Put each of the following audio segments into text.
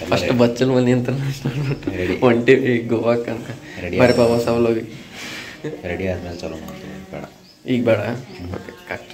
First ಬಚ್ಚಲ್ ಮನೆ ಅಂತ ಹೊಂಟಿವಿ ಗೋವಾಕ್ಕೆ ಅಂತ ಬರೀ ಬಾಬಾ ಸಾವಲೋಗಿ ರೆಡಿ ಆದ್ಮೇಲೆ ಚಲೋ ಮಾಡ್ತೀವಿ ಬೇಡ ಈಗ ಬೇಡ ಓಕೆ ಕಟ್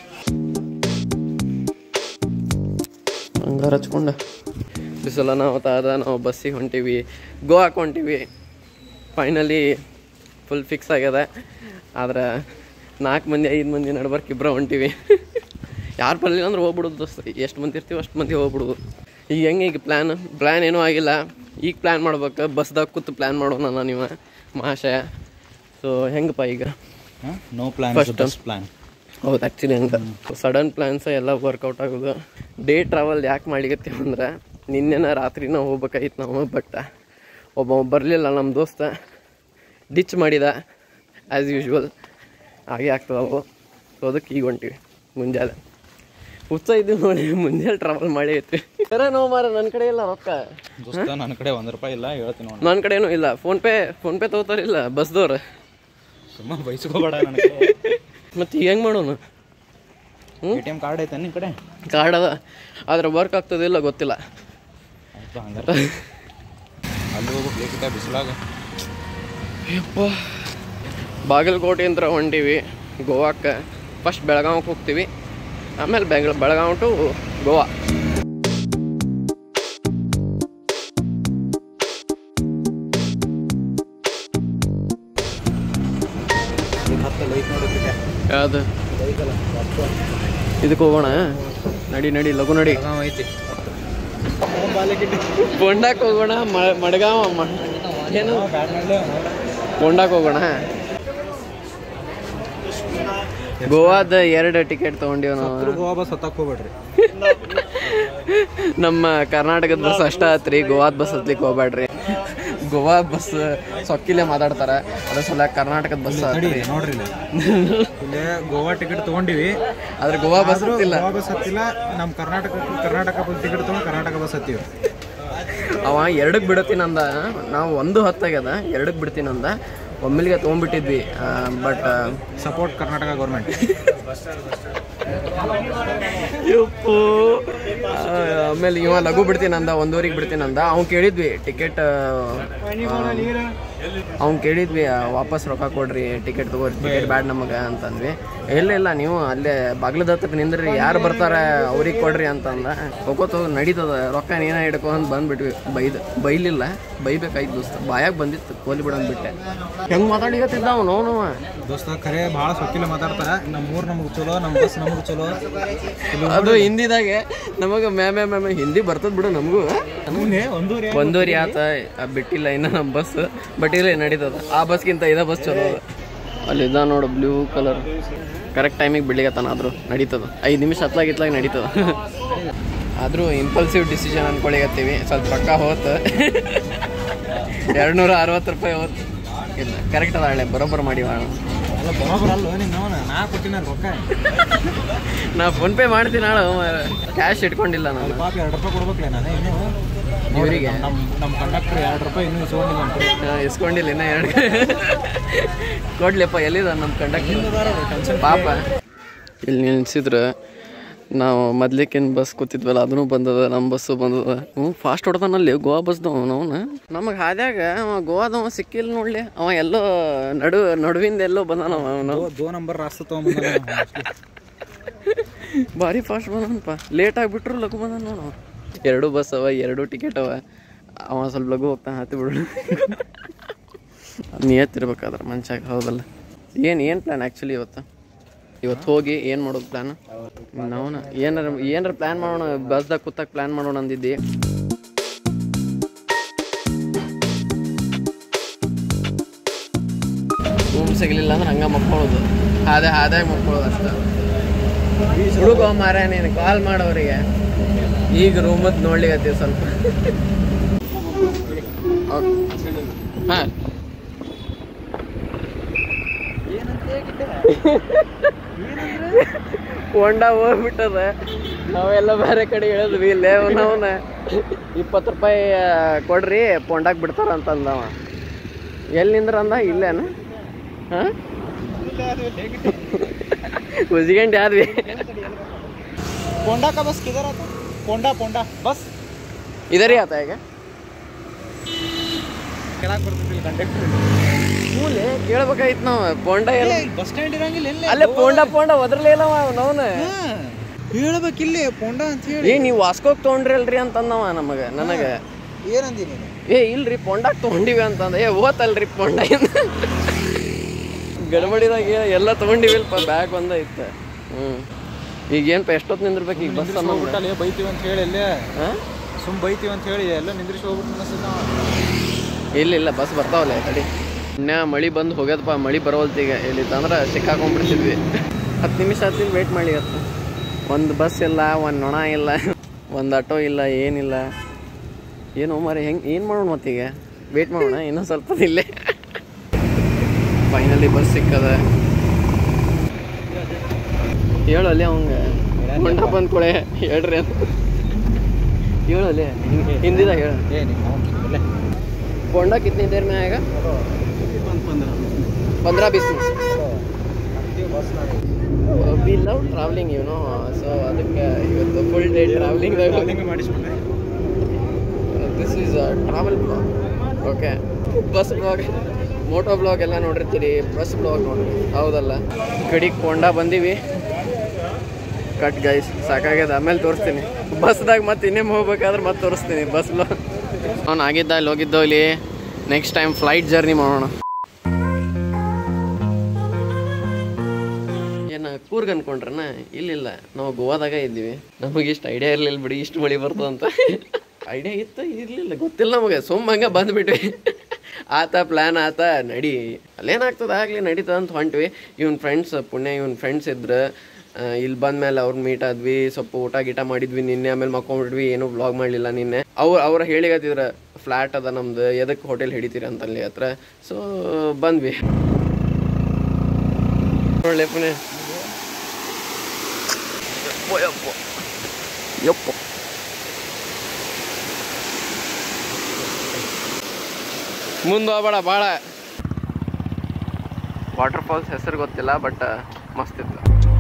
ಹಂಗಾರ ಹಚ್ಕೊಂಡ ಬಿಸಲ ನಾವು ತಾದ ನಾವು ಬಸ್ಸಿಗೆ ಹೊಂಟೀವಿ ಗೋವಾಕ್ಕೆ ಹೊಂಟೀವಿ ಫೈನಲಿ ಫುಲ್ ಫಿಕ್ಸ್ ಆಗ್ಯದ ಆದ್ರೆ ನಾಲ್ಕು ಮಂದಿ ಐದು ಮಂದಿ ನಡ್ಬರ್ಕ್ ಇಬ್ಬರ ಹೊಂಟೀವಿ ಯಾರು ಬರಲಿಲ್ಲ ಅಂದ್ರೆ ಹೋಗ್ಬಿಡೋದು ದೋಸ್ತ ಎಷ್ಟು ಮಂದಿ ಇರ್ತೀವಿ ಅಷ್ಟು ಮಂದಿ ಹೋಗ್ಬಿಡೋದು ಈಗ ಹೆಂಗೆ ಈಗ ಪ್ಲ್ಯಾನ್ ಪ್ಲ್ಯಾನ್ ಏನೂ ಆಗಿಲ್ಲ ಈಗ ಪ್ಲ್ಯಾನ್ ಮಾಡ್ಬೇಕು ಬಸ್ದಾಗ ಕೂತು ಪ್ಲ್ಯಾನ್ ಮಾಡೋಣ ನೀವು ಮಹಾಶಯ ಸೊ ಹೆಂಗಪ್ಪ ಈಗ no plan First. First plan ಹೌದು ಆ್ಯಕ್ಚುಲಿ ಹಂಗೆ ಸಡನ್ ಪ್ಲ್ಯಾನ್ಸ ಎಲ್ಲ ವರ್ಕೌಟ್ ಆಗೋದು ಡೇ ಟ್ರಾವೆಲ್ ಯಾಕೆ ಮಾಡ್ಲಿಕತ್ತೀವಿ ಅಂದ್ರೆ ನಿನ್ನೆನ ರಾತ್ರಿನ ಹೋಗ್ಬೇಕಾಗಿತ್ತು ನಾವು ಬಟ್ ಒಬ್ಬ ಬರಲಿಲ್ಲ ನಮ್ಮ ದೋಸ್ತ ಡಿಚ್ ಮಾಡಿದ ಆ್ಯಸ್ ಯೂಶ್ವಲ್ ಹಾಗೆ ಆಗ್ತದೆ ಅವು ಸೊ ಅದಕ್ಕೆ ಈಗ ಹೊಂಟಿವಿ ಮುಂಜಾನೆ ಉತ್ಸಾಹ ಇದ್ದೀವಿ ನೋಡಿ ಮುಂಜಾನೆ ಟ್ರಾವೆಲ್ ಮಾಡಿ ಐತಿ ಸರ ನೋವು ಮಾರ ನನ್ನ ಕಡೆ ಇಲ್ಲ ರೊಕ್ಕ ದೋಸ್ತ ನನ್ನ ಕಡೆ ಒಂದು ರೂಪಾಯಿ ಇಲ್ಲ ಹೇಳ್ತೀನಿ ನೋಡಿ ನನ್ನ ಕಡೆನೂ ಇಲ್ಲ ಫೋನ್ಪೇ ಫೋನ್ಪೇ ತೊಗೋತಾರಿಲ್ಲ ಬಸ್ದವ್ರು ಸುಮ್ಮ ಬೈಸ್ಕೋಬೇಡ ನನಗೆ ಮತ್ತು ಈಗ ಹೆಂಗೆ ಮಾಡೋಣ ಎ ಟಿ ಎಮ್ ಕಾರ್ಡ್ ಐತೆ ನಿಮ್ಮ ಕಡೆ ಕಾರ್ಡ್ ಅದ ಆದ್ರೆ ವರ್ಕ್ ಆಗ್ತದಿಲ್ಲ ಗೊತ್ತಿಲ್ಲ ಆಯ್ತು ಹಂಗಾರೆ ಅಲ್ಲಿ ಹೋಗ್ಬೇಕು ಬೇಕಿತ್ತ ಬಿಸಿಲಾಗ ಯಪ್ಪ ಬಾಗಲಕೋಟೆ ಅಂತ ಹೊಂಟೀವಿ ಗೋವಾಕ್ಕೆ ಫಸ್ಟ್ ಬೆಳಗಾವಿಗೆ ಹೋಗ್ತೀವಿ ಆಮೇಲೆ ಬೆಂಗಳ ಬೆಳಗಾವಿ ಟು ಗೋವಾ ಯಾವುದು ಇದಕ್ಕೆ ಹೋಗೋಣ ನಡಿ ನಡಿ ಲಘು ನಡಿ ಐತಿ ಕೊಂಡಕ್ಕೆ ಹೋಗೋಣ ಮ- ಮಡ್ಗಾವ ಮ- ಏನು ಕೊಂಡಕ್ಕೆ ಹೋಗೋಣ ಗೋವಾದ ಎರಡು ಟಿಕೆಟ್ ತಗೊಂಡಿವ್ ನಾವು ಗೋವಾ ಬಸ್ ಹತ್ತಕ್ಕೆ ಹೋಗ್ಬೇಡ್ರಿ ನಮ್ಮ ಕರ್ನಾಟಕದ ಬಸ್ ಅಷ್ಟ ಆತ್ರಿ ಗೋವಾದ ಬಸ್ ಹತ್ಲಿಕ್ಕೆ ಹೋಗ್ಬೇಡ್ರಿ ಗೋವಾ ಬಸ್ ಸೊಕ್ಕಿಲೆ ಮಾತಾಡ್ತಾರ ಅದ್ರ ಸಲ ಕರ್ನಾಟಕದ ಬಸ್ ತಡಿ ನೋಡ್ರಿ ಇಲ್ಲಿ ಇಲ್ಲೇ ಗೋವಾ ಟಿಕೆಟ್ ತಗೊಂಡಿವಿ ಆದ್ರೆ ಗೋವಾ ಬಸ್ ಹತ್ತಿಲ್ಲ ಗೋವಾ ಬಸ್ ಹತ್ತಿಲ್ಲ ನಮ್ಮ ಕರ್ನಾಟಕ ಕರ್ನಾಟಕ ಬಸ್ ಟಿಕೆಟ್ ತಗೊಂಡು ಕರ್ನಾಟಕ ಬಸ್ ಹತ್ತೀವಿ ಅವ ಎರಡಕ್ಕೆ ಬಿಡತೀನಂದ ನಾವು ಒಂದು ಹತ್ತಾಗ್ಯದ ಎರಡಕ್ಕೆ ಬಿಡ್ತೀನಂದ ಒಮ್ಮೆಲಿಗೆ ತೊಗೊಂಡ್ಬಿಟ್ಟಿದ್ವಿ ಬಟ್ ಸಪೋರ್ಟ್ ಕರ್ನಾಟಕ ಗೌರ್ಮೆಂಟ್ ಯಪ್ಪೋ. ಆ, ಆಮೇಲೆ ಇವ ಲಘು ಬಿಡ್ತೀನಂದ ಒಂದೂವರೆಗೆ ಬಿಡ್ತೀನಂದ ಅವ್ನು ಕೇಳಿದ್ವಿ ಟಿಕೆಟ್ ಅವ್ನು ಕೇಳಿದ್ವಿ ಆ, ವಾಪಸ್ ರೊಕ್ಕ ಕೊಡ್ರಿ ಟಿಕೆಟ್ ತಗೋರಿ ಟಿಕೆಟ್ ಬ್ಯಾಡ್ ನಮಗೆ ಅಂತಂದ್ವಿ ಇಲ್ಲ ಇಲ್ಲ ನೀವು ಅಲ್ಲೇ ಬಾಗ್ಲದ ಹತ್ರ ನಿಂದ್ರಿ ಯಾರು ಬರ್ತಾರೆ ಅವ್ರಿಗೆ ಕೊಡ್ರಿ ಅಂತಂದ ಹೋಗೋತ ನಡೀತದ ರೊಕ್ಕ ನೀನ ಹಿಡ್ಕೊ ಅಂತ ಬಂದ್ಬಿಟ್ವಿ ಬೈದ್ ಬೈಲಿಲ್ಲ ಬೈಬೇಕಾಯ್ತು ದೋಸ್ತ ಬಾಯಾಗ ಬಂದಿತ್ತು ಕೋಲಿ ಬಿಡಂದ್ ಬಿಟ್ಟೆ ಹೆಂಗ್ ಮಾತಾಡಿಗತ್ತಿದ್ದ ಅವ್ನು ನೋವು ದೋಸ್ತ ಖರೆ ಭಾಳ ಸೊಕ್ಕಿಲ್ಲ ಮಾತಾಡ್ತಾರ ನಮ್ಮ ಊರು ನಮಗೆ ಚಲೋ ನಮ್ಮ ಬಸ್ ನಮಗೆ ಚಲೋ ಅದು ಹಿಂದಿದಾಗೆ ನಮಗೆ ಮ್ಯಾ ಮ್ಯಾ ಮ್ಯಾ ಮ್ಯಾ ಹಿಂದಿ ಬರ್ತದ ಬಿಡು ನಮಗೂ ಒಂದೂರಿ ಒಂದೂವರೆ ಆತ ಆ ಬಿಟ್ಟಿಲ್ಲ ಇನ್ನ ನಮ್ಮ ಬಸ್ ಬಟ್ ಇಲ್ಲ ನಡೀತದ ಆ ಬಸ್ಗಿಂತ ಇದ ಬಸ್ ಚಲೋ ಅದ ಅಲ್ಲಿ ಇದ ನೋಡು ಬ್ಲೂ ಕಲರ್ ಕರೆಕ್ಟ್ ಟೈಮಿಗೆ ಬಿಡ್ಲಿಕತ್ತಾನ ಆದ್ರೂ ನಡೀತದ ಐದು ನಿಮಿಷ ಹತ್ಲಾಗಿತ್ಲಾಗ ನಡೀತದ ಆದ್ರೂ ಇಂಪಲ್ಸಿವ್ ಡಿಸಿಷನ್ ಅನ್ಕೊಳಿಗತ್ತೀವಿ ಸ್ವಲ್ಪ ರೊಕ್ಕ ಹೋತ್ ಎರಡು ನೂರ ಅರವತ್ತು ರೂಪಾಯಿ ಹೋತ್ ಇಲ್ಲ ಕರೆಕ್ಟ್ ಅದ ಹಳೆ ಬರೋಬ್ಬರ ಮಾಡಿ ಅಲ್ಲ ಬರೋಬರ ಅಲ್ಲ ನೀನು ನಾ ಕೊಟ್ಟಿನ ರೊಕ್ಕ ನಾ ಫೋನ್ ಪೇ ಮಾಡ್ತೀನಿ ನಾಳೆ ಕ್ಯಾಶ್ ಇಟ್ಕೊಂಡಿಲ್ಲ ನಾನು ಪಾಪ ಎರಡು ರೂಪಾಯಿ ಕೊಡ್ಬೇಕಲ್ಲ ನಾನು ಇನ್ನು ಇವರಿಗೆ ನಮ್ಮ ನಮ್ಮ ಕಂಡಕ್ಟರ್ ಎರಡು ರೂಪಾಯಿ ಇನ್ನೂ ಇಸ್ಕೊಂಡಿಲ್ಲ ನಮ್ಮ ಕಡೆ ಹಾ, ಇಸ್ಕೊಂಡಿಲ್ಲ ಇನ್ನ ಎರಡು ಕೊಡ್ಲಿಪ್ಪ ಎಲ್ಲಿದ ನಮ್ಮ ಕಂಡಕ್ಟರ್ ಪಾಪ ಇಲ್ಲಿ ನಿಲ್ಸಿದ್ರೆ ನಾವು ಮೊದ್ಲಿಕ್ಕೇನು ಬಸ್ ಕೂತಿದ್ವಲ್ಲ ಅದನ್ನು ಬಂದದ ನಮ್ಮ ಬಸ್ಸು ಬಂದದ ಹ್ಞೂ ಫಾಸ್ಟ್ ಹೊಡ್ದಾನಲ್ಲಿ ಗೋವಾ ಬಸ್ದವ ಅವನು ನಮಗೆ ಹಾದ್ಯಾಗ ಅವ ಗೋವಾದವ ಸಿಕ್ಕಿಲ್ಲ ನೋಡ್ಲಿ ಅವ ಎಲ್ಲೋ ನಡು ನಡುವಿಂದ ಎಲ್ಲೋ ಬಂದಾನ ಅವನು ದೋ ನಂಬರ್ ರಾಸ್ತ ತೊಗೊಂಬಂದ ಭಾರಿ ಫಾಸ್ಟ್ ಬಂದನಪ್ಪ ಲೇಟ್ ಆಗಿಬಿಟ್ರು ಲಘು ಬಂದ ನೋಡು ಎರಡು ಬಸ್ ಅವ ಎರಡು ಟಿಕೆಟ್ ಅವ ಅವ ಸ್ವಲ್ಪ ಲಘು ಹೋಗ್ತಾನೆ ಹತ್ತಿ ಬಿಡು ನಿಯತ್ತಿರ್ಬೇಕಾದ್ರೆ ಮನ್ಷಾಗ ಹೌದಲ್ಲ ಏನು ಏನು ಪ್ಲ್ಯಾನ್ ಆ್ಯಕ್ಚುಲಿ ಇವತ್ತು ಇವತ್ತು ಹೋಗಿ ಏನು ಮಾಡೋದು ಪ್ಲ್ಯಾನ್ ನಾವು ಏನಾರ ಏನಾರ ಪ್ಲ್ಯಾನ್ ಮಾಡೋಣ ಬಸ್ದಾಗ ಕೂತಾಗ ಪ್ಲ್ಯಾನ್ ಮಾಡೋಣ ಅಂದಿದ್ದಿ ರೂಮ್ ಸಿಗಲಿಲ್ಲ ಅಂದ್ರೆ ಹಂಗೆ ಮಕ್ಕೊಳ್ಳೋದು ಹಾದೆ ಹಾದಾಗ ಮಕ್ಕೊಳ್ಳೋದು ಅಷ್ಟೇ ಹುಡುಗ ಮಾರ ನೀನು ಕಾಲ್ ಮಾಡೋರಿಗೆ ಈಗ ರೂಮದ್ ನೋಡ್ಲಿಕತ್ತೀವಿ ಸ್ವಲ್ಪ ಹಾಂ ಹೊಂಡ ಹೋಗ್ಬಿಟ್ಟದ ನಾವೆಲ್ಲ ಬೇರೆ ಕಡೆ ಹೇಳಿದ್ವಿ ಇಲ್ಲೇ ಅವನವನ ಇಪ್ಪತ್ತು ರೂಪಾಯಿ ಆ, ಕೊಡ್ರಿ ಪೊಂಡಾಕ್ ಬಿಡ್ತಾರ ಅಂತಂದವ ಎಲ್ಲಿ ನಿಂದ್ರ ಅಂದ ಇಲ್ಲೇನ ಹಾಂ ಉಜ್ಗಂಡಿ ಆದ್ವಿ पोंडा का बस किधर आता पोंडा पोंडा बस इधर ही आता है क्या ಕೆಳಗೆ ಬರ್ತಿದ್ದಿಲ್ಲ ಕಂಡಕ್ಟರ್ ಮೂಲೆ ಕೇಳ್ಬೇಕಾಯ್ತು ನಾವು ಪೋಂಡ ಎಲ್ಲ ಬಸ್ ಸ್ಟ್ಯಾಂಡ್ ಇರಂಗಿಲ್ಲ ಎಲ್ಲೇ ಅಲ್ಲೇ ಪೋಂಡ ಪೋಂಡ ಒದ್ರಲಿಲ್ಲ ಅವನವನ ಹೇಳ್ಬೇಕಿಲ್ಲಿ ಪೊಂಡ ಅಂತ ಹೇಳಿ ಏ ನೀವು ವಾಸ್ಕೋಕ್ ತೊಗೊಂಡ್ರಿ ಅಲ್ರಿ ಅಂತಂದವ ನಮಗ ನನಗ ಏನಂದಿ ನೀನು ಏ ಇಲ್ರಿ ಪೊಂಡಾಕ್ ತೊಗೊಂಡಿವಿ ಅಂತಂದ ಏ ಓತಲ್ರಿ ಪೊಂಡ ಗಡಬಡಿದಾಗ ಎಲ್ಲ ತೊಗೊಂಡಿವಿಲ್ಪ ಬ್ಯಾಗ್ ಒಂದ ಇತ್ತು ಹ್ಮ್ ಈಗೇನಪ್ಪ ಎಷ್ಟೊತ್ತು ನಿಂದಿರ್ಬೇಕು ಈಗ ಬಸ್ ಸಂಬಂಧ ಹೋಗ್ಬಿಟ್ಟಲ್ಲಿ ಬೈತೀವಿ ಅಂತ ಹೇಳಿ ಎಲ್ಲೇ ಹಾ? ಸುಮ್ ಬೈತೀವಿ ಅಂತ ಹೇಳಿ ಎಲ್ಲ ನಿಂದ್ರಿಸಿ ಹೋಗ್ಬಿಟ್ಟು ಅನ್ಸುತ್ತೆ ನಾವು ಇಲ್ಲ ಇಲ್ಲ ಬಸ್ ಬರ್ತಾವಲ್ಲ ತಡಿ ಇನ್ನ ಮಳಿ ಬಂದು ಹೋಗ್ಯದಪ್ಪ ಮಳಿ ಬರೋಲ್ತ ಈಗ ಎಲ್ಲಿತ್ತಂದ್ರೆ ಸಿಕ್ಕಾಕೊಂಡ್ಬಿಡ್ತಿದ್ವಿ ಹತ್ತು ನಿಮಿಷ ಹತ್ತಿನ ವೇಟ್ ಮಾಡಿ ಹತ್ತು ಒಂದು ಬಸ್ ಇಲ್ಲ ಒಂದು ನೊಣ ಇಲ್ಲ ಒಂದು ಆಟೋ ಇಲ್ಲ ಏನಿಲ್ಲ ಏನು ಮಾರಿ ಹೆಂಗೆ ಏನು ಮಾಡೋಣ ಮತ್ತೀಗ ವೇಟ್ ಮಾಡೋಣ ಇನ್ನೊಂದು ಸ್ವಲ್ಪ ಹೊತ್ತು ಇಲ್ಲೇ ಫೈನಲಿ ಬಸ್ ಸಿಕ್ಕದ ಹೇಳಲ್ಲಿ ಅವಂಗ ಹೊಂಡ ಬಂದ್ ಕೊಳೆ ಹೇಳ್ರಿ ಅಂತ ಹೇಳಲ್ಲಿ ಹಿಂದಿದಾಗ ಹೇಳ ಏ ನಿಮ್ಮ होंडा कितनी देर में आएगा पंद्रह बीस में we love travelling you know so ಅದಕ್ಕೆ ಇವತ್ತು ಫುಲ್ ಡೇ ಟ್ರಾವೆಲಿಂಗ್ ಮಾಡಿಸ್ಬಿಟ್ಟೆ this is travel blog okay bus blog moto blog ಎಲ್ಲ ನೋಡಿರ್ತೀರಿ ಬಸ್ ಬ್ಲಾಗ್ ನೋಡ್ರಿ ಹೌದಲ್ಲ ಕಡಿಗೆ ಕೊಂಡ ಬಂದೀವಿ ಕಟ್ ಗೈಸ್ ಸಾಕಾಗ್ಯದ ಆಮೇಲೆ ತೋರಿಸ್ತೀನಿ ಬಸ್ದಾಗ ಮತ್ತೆ ಇನ್ನೇಮ್ ಹೋಗ್ಬೇಕಾದ್ರೆ ಮತ್ತೆ ತೋರಿಸ್ತೀನಿ ಬಸ್ ಬ್ಲಾಗ್ ಅವ್ನು ಆಗಿದ್ದ ಅಲ್ಲಿ ಹೋಗಿದ್ದೋ ಇಲ್ಲಿ ನೆಕ್ಸ್ಟ್ ಟೈಮ್ ಫ್ಲೈಟ್ ಜರ್ನಿ ಮಾಡೋಣ ಏನು ಕೂರ್ಗ್ ಅನ್ಕೊಂಡ್ರನ ಇಲ್ಲಿಲ್ಲ ನಾವು ಗೋವಾದಾಗ ಇದ್ದೀವಿ ನಮಗೆ ಇಷ್ಟು ಐಡಿಯಾ ಇರಲಿಲ್ಲ ಬಿಡಿ ಇಷ್ಟು ಮಳಿ ಬರ್ತದೆ ಅಂತ ಐಡಿಯಾ ಇತ್ತು ಇರಲಿಲ್ಲ ಗೊತ್ತಿಲ್ಲ ನಮಗೆ ಸುಮ್ಮ ಹಂಗೆ ಬಂದ್ಬಿಟ್ವಿ ಆತ ಪ್ಲ್ಯಾನ್ ಆತ ನಡಿ ಅಲ್ಲೇನಾಗ್ತದೆ ಆಗಲಿ ನಡೀತದ ಅಂತ ಹೊಂಟ್ವಿ ಇವ್ನ ಫ್ರೆಂಡ್ಸ್ ಪುಣ್ಯ ಇವ್ನ ಫ್ರೆಂಡ್ಸ್ ಇದ್ರು ಆ, ಇಲ್ಲಿ ಬಂದ್ಮೇಲೆ ಅವ್ರನ್ನ ಮೀಟ್ ಆದ್ವಿ ಸ್ವಲ್ಪ ಊಟ ಗೀಟ ಮಾಡಿದ್ವಿ ನಿನ್ನೆ ಆಮೇಲೆ ಮಕ್ಕೊಂಡ್ಬಿಟ್ವಿ ಏನೂ ಬ್ಲಾಗ್ ಮಾಡಲಿಲ್ಲ ನಿನ್ನೆ ಅವ್ರು ಅವ್ರು ಹೇಳಿಗತ್ತಿದ್ರ ಫ್ಲ್ಯಾಟ್ ಅದ ನಮ್ದು ಎದಕ್ಕೆ ಹೋಟೆಲ್ ಹಿಡಿತೀರ ಅಂತ ಅಲ್ಲಿ ಹತ್ರ ಸೊ ಬಂದ್ವಿ ಒಳ್ಳೆ ಪುಣೆ ಯಪ್ಪೋ ಯಪ್ಪೋ ಯಪ್ಪೋ ಮುಂದೆ ಹೋಗ್ಬೇಡ ಭಾಳ ವಾಟರ್ ಫಾಲ್ಸ್ ಹೆಸರು ಗೊತ್ತಿಲ್ಲ ಬಟ್ ಮಸ್ತ್ ಇತ್ತು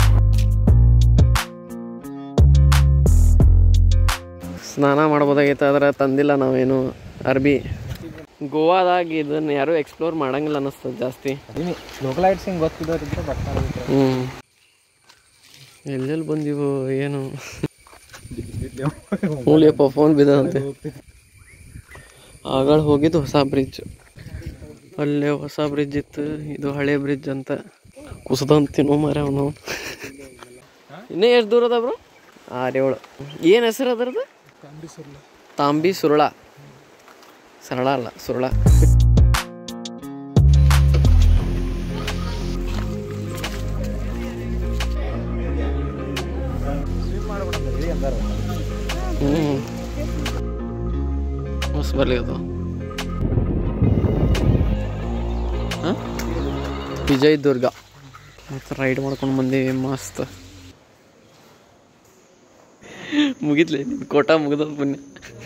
ಸ್ನಾನ ಮಾಡ್ಬೋದಾಗಿತ್ತು ಆದ್ರೆ ತಂದಿಲ್ಲ ನಾವೇನು ಅರ್ಬಿ ಗೋವಾದಾಗ ಇದನ್ನ ಯಾರು ಎಕ್ಸ್ಪ್ಲೋರ್ ಮಾಡಂಗಿಲ್ಲ ಅನ್ನಿಸ್ತದೆ ಜಾಸ್ತಿ ಲೋಕಲ್ ಐಟ್ಸ್ ಹಿಂಗೆ ಗೊತ್ತಿದ್ದವ್ರಿದ್ರೆ ಬರ್ತಾರೆ ಹ್ಞೂ ಎಲ್ಲೆಲ್ಲಿ ಬಂದಿವು ಏನು ಮೂಲಿಯಪ್ಪ ಫೋನ್ ಬಿದ್ದಂತೆ ಆಗಳ ಹೋಗಿದ್ದು ಹೊಸ ಬ್ರಿಡ್ಜ್ ಅಲ್ಲೇ ಹೊಸ ಬ್ರಿಡ್ಜ್ ಇತ್ತು ಇದು ಹಳೆ ಬ್ರಿಡ್ಜ್ ಅಂತ ಕುಸದಂತೀನೋ ಮಾರ ಅವನು ಇನ್ನೇ ಎಷ್ಟು ದೂರ ಅದ ಬ್ರೋ ಆರೇಳು ಏನು ಹೆಸರು ಅದರದ್ದು ತಾಂಬಿ ಸುರುಳ ಸರಳ ಅಲ್ಲ ಸುರುಳ ಹ್ಞೂ ಮಸ್ತ್ ಬರ್ಲಿ ಅದು ಹಾಂ ವಿಜಯ್ ದುರ್ಗ ಮತ್ತು ರೈಡ್ ಮಾಡ್ಕೊಂಡು ಬಂದೀವಿ ಮಸ್ತ್ ಮುಗಿದ್ಲಿ ಕೋಟ ಮುಗಿದ ಪುಣ್ಯ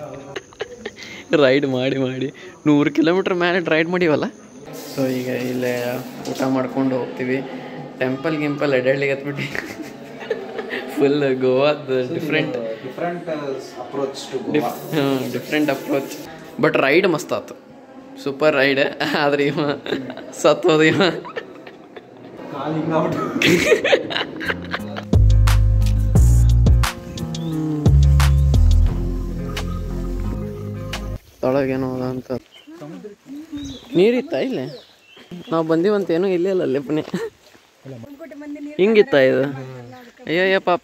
ರೈಡ್ ಮಾಡಿ ಮಾಡಿ ನೂರು ಕಿಲೋಮೀಟ್ರ್ ಮೇಲೆ ರೈಡ್ ಮಾಡಿವಲ್ಲ ಸೊ ಈಗ ಇಲ್ಲೇ ಊಟ ಮಾಡ್ಕೊಂಡು ಹೋಗ್ತೀವಿ ಟೆಂಪಲ್ ಗಿಂಪಲ್ ಅಡ್ಡಾಡ್ಲಿಕ್ಕೆ ಹತ್ಬಿಟ್ಟು ಫುಲ್ ಗೋವಾದ different different approach to different approach but ride ಮಸ್ತ್ ಆತು ಸೂಪರ್ ರೈಡ್ ಆದ್ರೆ ಇವ ಸತ್ತೋದ ಇವ ತೊಳಗೇನೋ ಅದ ಅಂತ ನೀರಿತ್ತ ಇಲ್ಲೇ ನಾವು ಬಂದೀವಂತ ಏನೂ ಇಲ್ಲೇ ಅಲ್ಲ ಅಲ್ಲೇ ಪುಣ್ಯ ಹಿಂಗಿತ್ತ ಇದು ಅಯ್ಯಯ್ಯ ಪಾಪ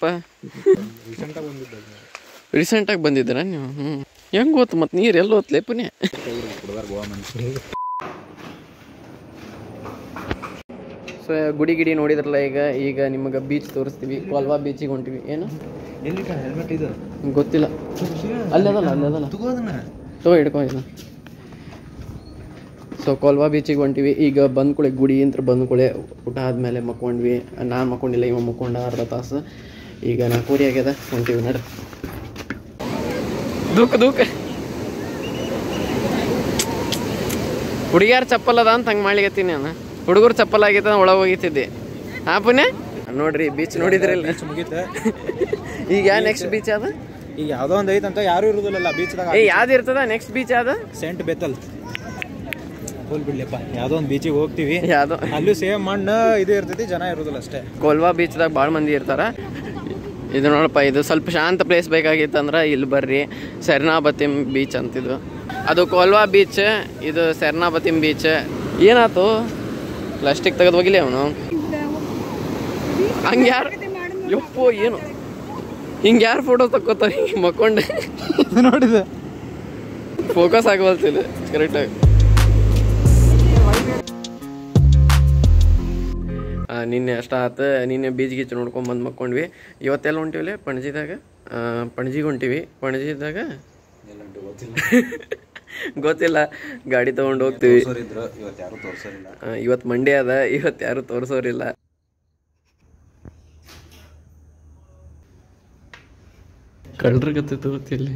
ರೀಸೆಂಟಾಗಿ ಬಂದಿದ್ದೀರಾ ನೀವು ಹ್ಞೂ ಹೆಂಗೆ ಗೊತ್ತು ಮತ್ತು ನೀರು ಎಲ್ಲಿ ಹೋತ್ಲೆ ಪುಣ್ಯ ಸೊ ಗುಡಿ ಗಿಡಿ ನೋಡಿದ್ರಲ್ಲ ಈಗ ಈಗ ನಿಮಗೆ ಬೀಚ್ ತೋರಿಸ್ತೀವಿ ಕೊಲ್ವಾ ಬೀಚಿಗೆ ಹೊಂಟಿವಿ ಏನು ಎಲ್ಲಿ ಹೆಲ್ಮೆಟ್ ಇದು ಗೊತ್ತಿಲ್ಲ ಅಲ್ಲಿ ಅದಲ್ಲ ಅಲ್ಲಿ ಅದಲ್ಲ ತಗೋದನ್ನ ತಗೋ ಹಿಡ್ಕೊ ಇದನ್ನ ಸೊ ಕೊಲ್ವಾ ಬೀಚಿಗೆ ಹೊಂಟಿವಿ ಈಗ ಬಂದ್ಕೊಳೆ ಗುಡಿ ಅಂತ ಬಂದ್ಕೊಳೆ ಊಟ ಆದಮೇಲೆ ಮಕ್ಕೊಂಡ್ವಿ ನಾನು ಮಕ್ಕೊಂಡಿಲ್ಲ ಇವ ಮಕ್ಕೊಂಡ ಅರ್ಧ ತಾಸು ಈಗ ನಾಲ್ಕೂರಿ ಆಗ್ಯದ ಹೊಂಟಿವಿ ನಡ್ರಿ ದೂಕ ದೂಕ ಹುಡುಗಿಯಾರ ಚಪ್ಪಲ್ ಅದ ಅಂತ ಹಂಗೆ ಮಾಡ್ಲಿಕತ್ತೀನಿ ನಾನು ಹುಡುಗರು ಚಪ್ಪಲ್ ಆಗೈತೆ ಒಳಗೆ ಹೋಗಿತಿದ್ದೆ ಹಾ ಪುಣ್ಯ ನೋಡ್ರಿ ಬೀಚ್ ನೋಡಿದ್ರಲ್ಲ ಮುಗೀತ ಈಗ ಯಾ ನೆಕ್ಸ್ಟ್ ಬೀಚ್ ಅದ ಈಗ ಯಾವ್ದೋ ಒಂದ್ ಐತಂತ ಯಾರು ಇರುದಿಲ್ಲ ಬೀಚ್ದಾಗ ಏ ಯಾವ್ದು ಇರ್ತದ ನೆಕ್ಸ್ಟ್ ಬೀಚ್ ಅದ ಸೆಂಟ್ ಬೆತ್ತಲ್ ಹೋಲ್ ಬಿಡ್ಲಿಪ್ಪ ಯಾವ್ದೋ ಒಂದು ಬೀಚಿಗೆ ಹೋಗ್ತೀವಿ ಯಾವುದೋ ಅಲ್ಲೂ ಸೇಮ್ ಮಣ್ಣು ಇದು ಇರ್ತೈತಿ ಜನ ಇರೋದಿಲ್ಲ ಅಷ್ಟೇ ಕೋಲ್ವಾ ಬೀಚ್ದಾಗ ಭಾಳ ಮಂದಿ ಇರ್ತಾರ ಇದು ನೋಡಪ್ಪ ಇದು ಸ್ವಲ್ಪ ಶಾಂತ ಪ್ಲೇಸ್ ಬೇಕಾಗಿತ್ತಂದ್ರೆ ಇಲ್ಲಿ ಬರ್ರಿ ಸೆರ್ನಾಬತಿಮ್ ಬೀಚ್ ಅಂತಿದ್ದು ಅದು ಕೋಲ್ವಾ ಬೀಚ್ ಇದು ಸೆರ್ನಾಬತಿಮ್ ಬೀಚ್ ಏನಾಯ್ತು ಪ್ಲಾಸ್ಟಿಕ್ ತೆಗೆದು ಹೋಗಿಲ್ಲ ಅವನು ಹಂಗೆ ಯಾರು ಯಪ್ಪೋ ಏನು ಹಿಂಗೆ ಯಾರು ಫೋಟೋ ತಕ್ಕೋತಾರೆ ಹಿಂಗೆ ಮಕ್ಕೊಂಡೆ ನೋಡಿದೆ ಫೋಕಸ್ ಆಗವಲ್ತಿಲ್ಲ ಕರೆಕ್ಟಾಗಿ ನಿನ್ನೆ ಅಷ್ಟ ಆತ ನಿನ್ನೆ ಬೀಚ್ ಗೀಚ್ ನೋಡ್ಕೊಂಡ್ ಬಂದು ಮಕ್ಕೊಂಡ್ವಿ ಇವತ್ತೆಲ್ಲ ಹೊಂಟಿವಿಲೆ ಪಣಜಿದಾಗ ಆ, ಪಣಜಿಗೆ ಹೊಂಟಿವಿ ಪಣಜಿದಾಗ ಗೊತ್ತಿಲ್ಲ ಗಾಡಿ ತಗೊಂಡು ಹೋಗ್ತೀವಿ ಆ, ಇವತ್ತು ಮಂಡ್ಯ ಅದ ಇವತ್ತು ಯಾರು ತೋರಿಸೋರಿಲ್ಲ ಕಳ್ರ ಗತ್ತೆ ತೋರ್ತಿಲ್ಲಿ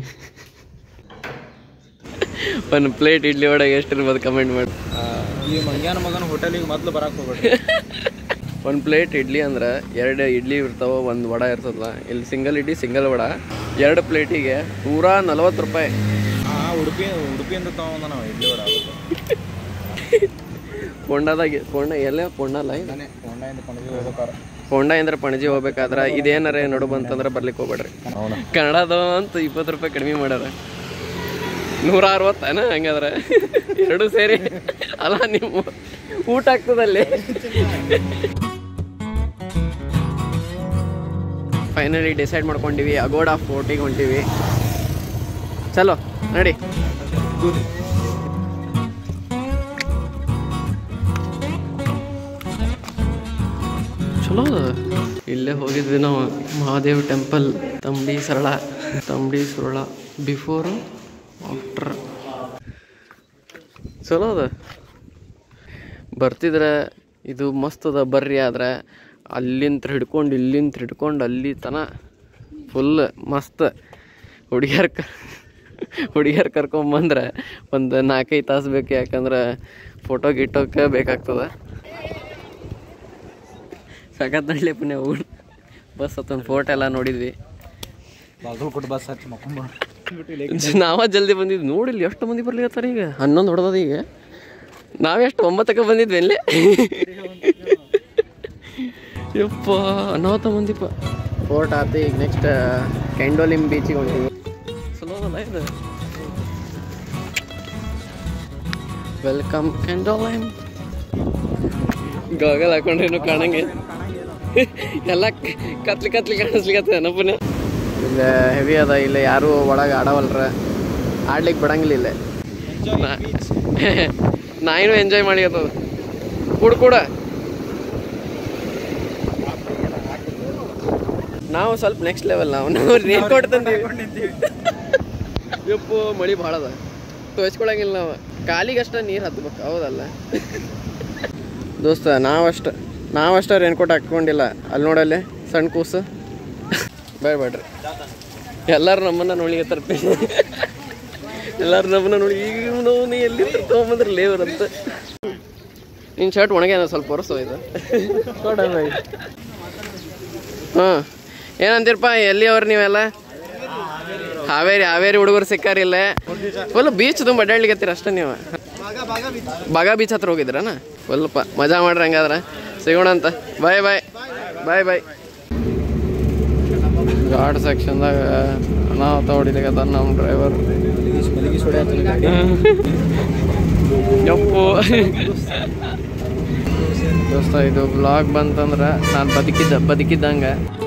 ಒಂದು ಪ್ಲೇಟ್ ಇಡ್ಲಿ ಒಳಗೆ ಎಷ್ಟಿರ್ಬೋದು ಕಮೆಂಟ್ ಮಾಡಿ ಈ ಮಂಗ್ಯಾನ ಮಗನ ಹೋಟೆಲಿಗೆ ಮೊದ್ಲು ಬರಕ್ ಹೋಗ್ಬೇಡ್ರಿ ಒಂದು ಪ್ಲೇಟ್ ಇಡ್ಲಿ ಅಂದ್ರೆ ಎರಡು ಇಡ್ಲಿ ಇರ್ತಾವ ಒಂದು ವಡ ಇರ್ತದಲ್ಲ ಇಲ್ಲಿ ಸಿಂಗಲ್ ಇಡ್ಲಿ ಸಿಂಗಲ್ ವಡ ಎರಡು ಪ್ಲೇಟಿಗೆ ನೂರ ನಲವತ್ತು ರೂಪಾಯಿ ಹಾ ಉಡುಪಿ ಉಡುಪಿಯಿಂದ ತಗೊಂಡ ನಾವು ಇಡ್ಲಿ ವಡ ಕೊಂಡದಾಗ ಕೊಂಡ ಎಲ್ಲ ಕೊಂಡಲ್ಲ ಇದು ನಾನೇ ಹೋಂಡಾಯಿಂದ ಪಣಜಿ ಹೋಗ್ಬೇಕಾರ ಕೊಂಡ ಅಂದ್ರೆ ಪಣಜಿ ಹೋಗ್ಬೇಕಾದ್ರೆ ಇದೇನಾರ ನಡು ಬಂತಂದ್ರೆ ಬರ್ಲಿಕ್ಕೆ ಹೋಗ್ಬೇಡ್ರಿ ಅವನ ಕನ್ನಡದ ಅಂತ ಇಪ್ಪತ್ತು ರೂಪಾಯಿ ಕಡಿಮೆ ಮಾಡ್ಯಾರ ನೂರ ಅರವತ್ತನ ಹಂಗಾದ್ರೆ ಎರಡು ಸೇರಿ ಅಲ್ಲ ನೀವು ಊಟ ಆಗ್ತದಲ್ಲಿ ಫೈನಲಿ ಡಿಸೈಡ್ ಮಾಡ್ಕೊಂಡಿವಿ ಅಗೋಡಾ ಫೋರ್ಟಿಗೆ ಹೊಂಟಿವಿ ಚಲೋ ನಡಿ ಚಲೋ ಅದ. ಇಲ್ಲೇ ಹೋಗಿದ್ವಿ ನಾವು ಮಹಾದೇವ್ ಟೆಂಪಲ್ ತಂಬಡಿ ಸರಳ ತಂಬಡಿ ಸುರಳ ಬಿಫೋರು ಆಫ್ಟರ್ ಚಲೋ ಅದ ಬರ್ತಿದ್ರೆ ಇದು ಮಸ್ತ್ ಅದ ಬರ್ರಿ ಆದ್ರೆ ಅಲ್ಲಿಂದ ಹಿಡ್ಕೊಂಡು ಇಲ್ಲಿಂದ ಹಿಡ್ಕೊಂಡು ಅಲ್ಲಿ ತನ ಫುಲ್ ಮಸ್ತ್ ಹುಡುಗಿಯರ್ ಕ ಹುಡುಗಿಯರ್ ಕರ್ಕೊಂಬಂದ್ರೆ ಒಂದು ನಾಲ್ಕೈದು ತಾಸು ಬೇಕು ಯಾಕಂದ್ರೆ ಫೋಟೋ ಗಿಟೋಕ್ಕೆ ಬೇಕಾಗ್ತದೆ ಸಖತ್ ನಡ್ಲಿಪ್ಪ ನೀವು ಬಸ್ ಹತ್ತೊಂದು ಫೋಟೋ ಎಲ್ಲ ನೋಡಿದ್ವಿ ಬಾಗಲಕೋಟೆ ಬಸ್ ಹಚ್ಚಿ ಮಕ್ಕೊಂಬ ನಾವ ಜಲ್ದಿ ಬಂದಿದ್ವಿ ನೋಡಿಲ್ಲ ಎಷ್ಟು ಮಂದಿ ಬರ್ಲಿಕತ್ತಾರ ಈಗ ಹನ್ನೊಂದು ಹೊಡೆದದ ಈಗ ನಾವೆಷ್ಟು ಒಂಬತ್ತಕ್ಕೆ ಬಂದಿದ್ವಿ ಅಲ್ಲಿ ಯಪ್ಪ ಅನಾಹುತ ಮಂದಿಪ್ಪ ಫೋರ್ಟ್ ಆತು ಈಗ ನೆಕ್ಸ್ಟ್ ಕೆಂಡೋಲಿಮ್ ಬೀಚಿಗೆ ಹೊಂಟಿವಿ ಚಲೋ ಅದಲ್ಲ ಇದು ವೆಲ್ಕಮ್ ಕೆಂಡೋಲಿಮ್ ಗಾಗಲ್ ಹಾಕೊಂಡ್ರೇನು ಕಾಣಂಗೆ ಎಲ್ಲ ಕತ್ಲಿ ಕತ್ಲಿ ಕಾಣಿಸ್ಲಿಕತ್ತ ನಪ್ಪನ ಇಲ್ಲ ಹೆವಿ ಅದ ಇಲ್ಲ ಯಾರು ಒಳಗೆ ಆಡವಲ್ರ ಆಡ್ಲಿಕ್ಕೆ ಬಿಡಂಗಿಲ್ಲ ಇಲ್ಲೇ ನಾ- ನಾಯಿನೂ ಎಂಜಾಯ್ ಮಾಡಿಕತ್ತದ ಕೂಡ ಕೂಡ ನಾವು ಸ್ವಲ್ಪ ನೆಕ್ಸ್ಟ್ ಲೆವೆಲ್ ನಾವು ನಾವು ರೇನ್ ಕೋಟ್ ತಂದೀವಿ ಯಪ್ಪು ಮಳಿ ಭಾಳ ಅದ ತೋರಿಸ್ಕೊಳಂಗಿಲ್ಲ ನಾವು ಕಾಲಿಗಷ್ಟ ನೀರು ಹತ್ಬೇಕು ಹೌದಲ್ಲ ದೋಸ್ತ ನಾವಷ್ಟ ನಾವಷ್ಟ ರೇನ್ ಕೋಟ್ ಹಾಕ್ಕೊಂಡಿಲ್ಲ ಅಲ್ಲಿ ನೋಡಲ್ಲಿ ಸಣ್ಣ ಕೂಸು ಬೇಡ ಬೇಡ್ರಿ ಎಲ್ಲರೂ ನಮ್ಮನ್ನ ನೋಡ್ಲಿಕತ್ತಾರ ಎಲ್ಲರೂ ನಮ್ಮನ್ನ ನೋಡಿ ಈಗ ನಾವು ನೀ ಎಲ್ಲಿ ತೊಗೊಂಬಂದ್ರೆ ಲೇವರ್ ಅಂತ ನಿನ್ನ ಶರ್ಟ್ ಒಣಗ್ಯಾನ ಸ್ವಲ್ಪ ಒರೆಸೋ ಇದು ನೋಡ ಹಾಂ ಏನಂತೀರಪ್ಪ ಎಲ್ಲಿ ಅವ್ರು ನೀವೆಲ್ಲ ಹಾವೇರಿ ಹಾವೇರಿ ಹುಡುಗರು ಸಿಕ್ಕಾರಿಲ್ಲ ಫುಲ್ ಬೀಚ್ ತುಂಬ ಅಡ್ಡಾಡ್ಲಿಕತ್ತೀರ ಅಷ್ಟೇ ನೀವು ಬಾಗ ಬೀಚ್ ಹತ್ರ ಹೋಗಿದ್ರನ ಸ್ವಲ್ಪ ಮಜಾ ಮಾಡ್ರಿ ಹಂಗಾದ್ರೆ ಸಿಗೋಣ ಅಂತ ಬಾಯ್ ಬಾಯ್ ಬಾಯ್ ಬಾಯ್ ಗಾಡ್ ಸೆಕ್ಷನ್ದಾಗ ಅನಾಹುತ ಹೊಡಿಲಿಕತ್ತ ನಮ್ಮ ಡ್ರೈವರ್ ಮಲಗಿ ಸುಡಿ ಆತಲ್ಲ ಗಾಡಿ ಯಪ್ಪು ದೋಸ್ತ ಇದು ಬ್ಲಾಗ್ ಬಂತಂದ್ರೆ ನಾನು ಬದುಕಿದ್ದ ಬದುಕಿದ್ದಂಗೆ